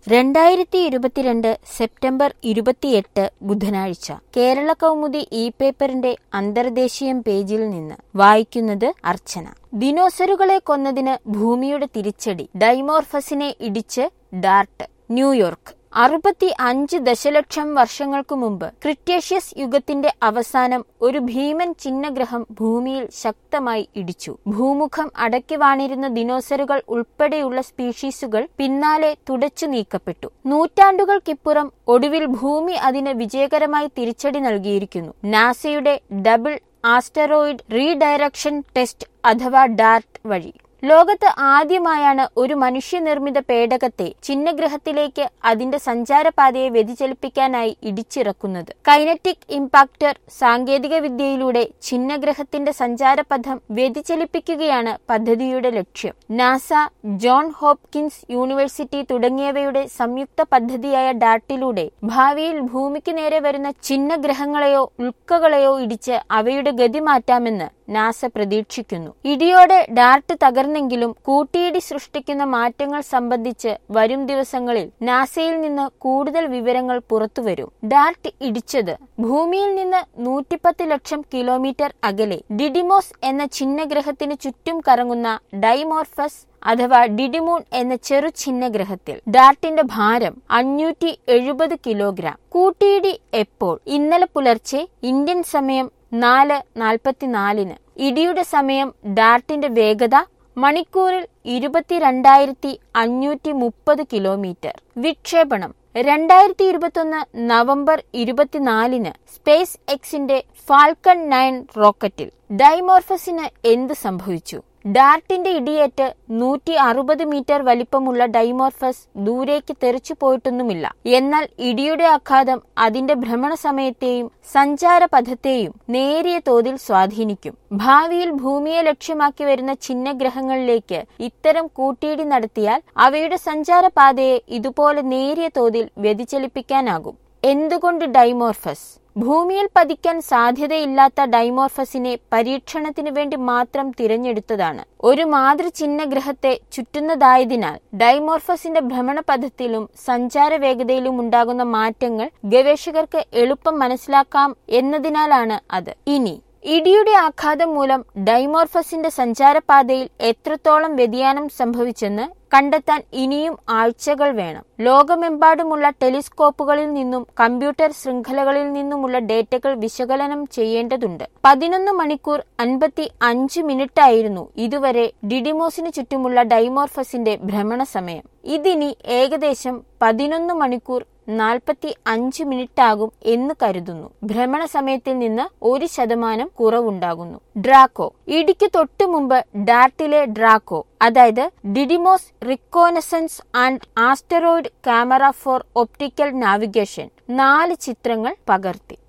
രണ്ടായിരത്തി ഇരുപത്തിരണ്ട് സെപ്റ്റംബർ ഇരുപത്തിയെട്ട് ബുധനാഴ്ച കേരള കൗമുദി ഇ പേപ്പറിന്റെ അന്തർദേശീയം പേജിൽ നിന്ന് വായിക്കുന്നത് അർച്ചന ദിനോസറുകളെ കൊന്നതിന് ഭൂമിയുടെ തിരിച്ചടി ഡൈമോർഫസിനെ ഇടിച്ച് ഡാർട്ട് ന്യൂയോർക്ക് അറുപത്തി അഞ്ച് ദശലക്ഷം വർഷങ്ങൾക്കു മുമ്പ് ക്രിറ്റേഷ്യസ് യുഗത്തിന്റെ അവസാനം ഒരു ഭീമൻ ചിഹ്നഗ്രഹം ഭൂമിയിൽ ശക്തമായി ഇടിച്ചു ഭൂമുഖം അടക്കി വാണിരുന്ന ദിനോസറുകൾ ഉൾപ്പെടെയുള്ള സ്പീഷീസുകൾ പിന്നാലെ തുടച്ചു നീക്കപ്പെട്ടു നൂറ്റാണ്ടുകൾക്കിപ്പുറം ഒടുവിൽ ഭൂമി അതിന് വിജയകരമായി തിരിച്ചടി നൽകിയിരിക്കുന്നു നാസയുടെ ഡബിൾ ആസ്റ്ററോയിഡ് റീഡയറക്ഷൻ ടെസ്റ്റ് അഥവാ ഡാർട്ട് വഴി ലോകത്ത് ആദ്യമായാണ് ഒരു മനുഷ്യനിർമ്മിത പേടകത്തെ ചിഹ്നഗ്രഹത്തിലേക്ക് അതിന്റെ സഞ്ചാരപാതയെ വ്യതിചലിപ്പിക്കാനായി ഇടിച്ചിറക്കുന്നത് കൈനറ്റിക് ഇമ്പാക്ടർ സാങ്കേതിക വിദ്യയിലൂടെ ചിഹ്നഗ്രഹത്തിന്റെ സഞ്ചാരപഥം വ്യതിചലിപ്പിക്കുകയാണ് പദ്ധതിയുടെ ലക്ഷ്യം നാസ ജോൺ ഹോപ്കിൻസ് യൂണിവേഴ്സിറ്റി തുടങ്ങിയവയുടെ സംയുക്ത പദ്ധതിയായ ഡാർട്ടിലൂടെ ഭാവിയിൽ ഭൂമിക്ക് നേരെ വരുന്ന ചിഹ്നഗ്രഹങ്ങളെയോ ഉൽക്കകളെയോ ഇടിച്ച് അവയുടെ ഗതി മാറ്റാമെന്ന് നാസ പ്രതീക്ഷിക്കുന്നു ഇടിയോടെ ഡാർട്ട് തകർന്നെങ്കിലും കൂട്ടിയിടി സൃഷ്ടിക്കുന്ന മാറ്റങ്ങൾ സംബന്ധിച്ച് വരും ദിവസങ്ങളിൽ നാസയിൽ നിന്ന് കൂടുതൽ വിവരങ്ങൾ പുറത്തുവരും ഡാർട്ട് ഇടിച്ചത് ഭൂമിയിൽ നിന്ന് നൂറ്റിപ്പത്ത് ലക്ഷം കിലോമീറ്റർ അകലെ ഡിഡിമോസ് എന്ന ചിഹ്നഗ്രഹത്തിന് ചുറ്റും കറങ്ങുന്ന ഡൈമോർഫസ് അഥവാ ഡിഡിമൂൺ എന്ന ചെറു ചിഹ്നഗ്രഹത്തിൽ ഡാർട്ടിന്റെ ഭാരം അഞ്ഞൂറ്റി എഴുപത് കിലോഗ്രാം കൂട്ടിയിടി എപ്പോൾ ഇന്നലെ പുലർച്ചെ ഇന്ത്യൻ സമയം നാല് നാൽപ്പത്തിനാലിന് ഇടിയുടെ സമയം ഡാർട്ടിന്റെ വേഗത മണിക്കൂറിൽ ഇരുപത്തിരണ്ടായിരത്തി അഞ്ഞൂറ്റി മുപ്പത് കിലോമീറ്റർ വിക്ഷേപണം രണ്ടായിരത്തി ഇരുപത്തൊന്ന് നവംബർ ഇരുപത്തിനാലിന് സ്പേസ് എക്സിന്റെ ഫാൽക്കൺ നയൻ റോക്കറ്റിൽ ഡൈമോർഫസിന് എന്ത് സംഭവിച്ചു ഡാർട്ടിന്റെ ഇടിയേറ്റ് നൂറ്റി അറുപത് മീറ്റർ വലിപ്പമുള്ള ഡൈമോർഫസ് ദൂരേക്ക് തെറിച്ചു പോയിട്ടൊന്നുമില്ല എന്നാൽ ഇടിയുടെ ആഘാതം അതിന്റെ ഭ്രമണ സമയത്തെയും സഞ്ചാരപഥത്തെയും നേരിയ തോതിൽ സ്വാധീനിക്കും ഭാവിയിൽ ഭൂമിയെ ലക്ഷ്യമാക്കി വരുന്ന ചിഹ്നഗ്രഹങ്ങളിലേക്ക് ഇത്തരം കൂട്ടിയിടി നടത്തിയാൽ അവയുടെ സഞ്ചാരപാതയെ ഇതുപോലെ നേരിയ തോതിൽ വ്യതിചലിപ്പിക്കാനാകും എന്തുകൊണ്ട് ഡൈമോർഫസ് ഭൂമിയിൽ പതിക്കാൻ സാധ്യതയില്ലാത്ത ഡൈമോർഫസിനെ പരീക്ഷണത്തിനു വേണ്ടി മാത്രം തിരഞ്ഞെടുത്തതാണ് ഒരു മാതൃചിഹ്നഗ്രഹത്തെ ചുറ്റുന്നതായതിനാൽ ഡൈമോർഫസിന്റെ ഭ്രമണപഥത്തിലും സഞ്ചാര വേഗതയിലും ഉണ്ടാകുന്ന മാറ്റങ്ങൾ ഗവേഷകർക്ക് എളുപ്പം മനസ്സിലാക്കാം എന്നതിനാലാണ് അത് ഇനി ഇടിയുടെ ആഘാതം മൂലം ഡൈമോർഫസിന്റെ സഞ്ചാരപാതയിൽ എത്രത്തോളം വ്യതിയാനം സംഭവിച്ചെന്ന് കണ്ടെത്താൻ ഇനിയും ആഴ്ചകൾ വേണം ലോകമെമ്പാടുമുള്ള ടെലിസ്കോപ്പുകളിൽ നിന്നും കമ്പ്യൂട്ടർ ശൃംഖലകളിൽ നിന്നുമുള്ള ഡേറ്റകൾ വിശകലനം ചെയ്യേണ്ടതുണ്ട് പതിനൊന്ന് മണിക്കൂർ അൻപത്തി അഞ്ച് മിനിറ്റായിരുന്നു ഇതുവരെ ഡിഡിമോസിന് ചുറ്റുമുള്ള ഡൈമോർഫസിന്റെ ഭ്രമണ സമയം ഇതിനി ഏകദേശം പതിനൊന്ന് മണിക്കൂർ നാൽപ്പത്തി അഞ്ച് മിനിറ്റാകും എന്ന് കരുതുന്നു ഭ്രമണ സമയത്തിൽ നിന്ന് ഒരു ശതമാനം കുറവുണ്ടാകുന്നു ഡ്രാക്കോ ഇടിക്ക് തൊട്ടു മുമ്പ് ഡാർട്ടിലെ ഡ്രാക്കോ അതായത് Didymos reconnaissance and asteroid camera for optical navigation നാല് ചിത്രങ്ങൾ പകർത്തി